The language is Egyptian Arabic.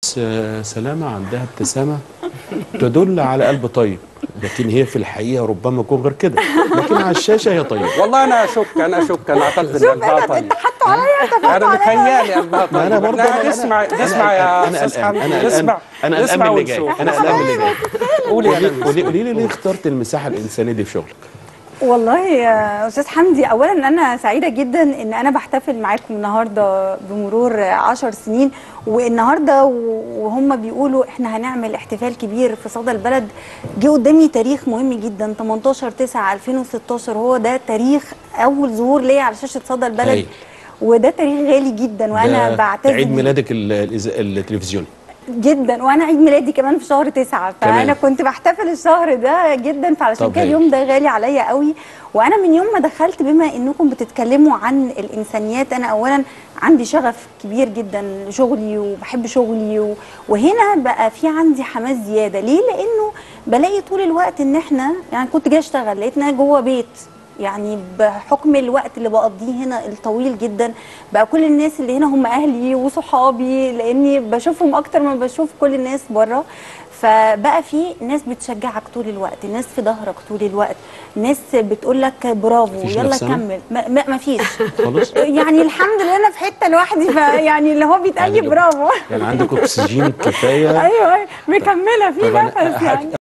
آه، سلامه عندها ابتسامه تدل على قلب طيب لكن هي في الحقيقه ربما تكون غير كده لكن على الشاشه هي طيبه والله انا اشك انا اشك انا اعتقد ان شوف قلبها انا طيب انت حطوا عليا انت انا حطوا عليا متهيالي قلبها طيب ما انا برضه لا، أنا- نسمع أنا- نسمع يا انا استاذ قلقان حمدي انا قلقان نسمع انا قلقان نسمع من اللي جاي ونشوف. انا قلقان من اللي جاي قولي يا قولي نرجس. قولي قولي لي ليه اخترت المساحه الانسانيه دي في شغلك والله يا استاذ حمدي اولا انا سعيده جدا ان انا بحتفل معاكم النهارده بمرور عشر سنين والنهارده وهم بيقولوا احنا هنعمل احتفال كبير في صدى البلد جه قدامي تاريخ مهم جدا 18 9 2016 هو ده تاريخ اول ظهور ليا على شاشه صدى البلد هايل. وده تاريخ غالي جدا وانا ده بعتز عيد بيه. ميلادك ال- الإذا- التلفزيوني جدا وانا عيد ميلادي كمان في شهر تسعة فانا كمان. كنت بحتفل الشهر ده جدا فعلشان طب كده هايل. اليوم ده غالي عليا قوي وانا من يوم ما دخلت بما انكم بتتكلموا عن الانسانيات انا اولا عندي شغف كبير جدا لشغلي وبحب شغلي و... وهنا بقى في عندي حماس زياده ليه لانه بلاقي طول الوقت ان احنا يعني كنت جاي اشتغل لقيت ان انا جوه بيت يعني بحكم الوقت اللي بقضيه هنا الطويل جدا بقى كل الناس اللي هنا هم اهلي وصحابي لاني بشوفهم اكتر ما بشوف كل الناس بره فبقى في ناس بتشجعك طول الوقت ناس في ظهرك طول الوقت ناس بتقول لك برافو مفيش يلا نفسنا؟ كمل ما, ما, ما فيش خلاص يعني الحمد لله انا في حته لوحدي فيعني اللي هو بيتقال لي يعني- برافو يعني عندك اكسجين كفايه ايوه أيوة، مكمله في طب أنا نفس يعني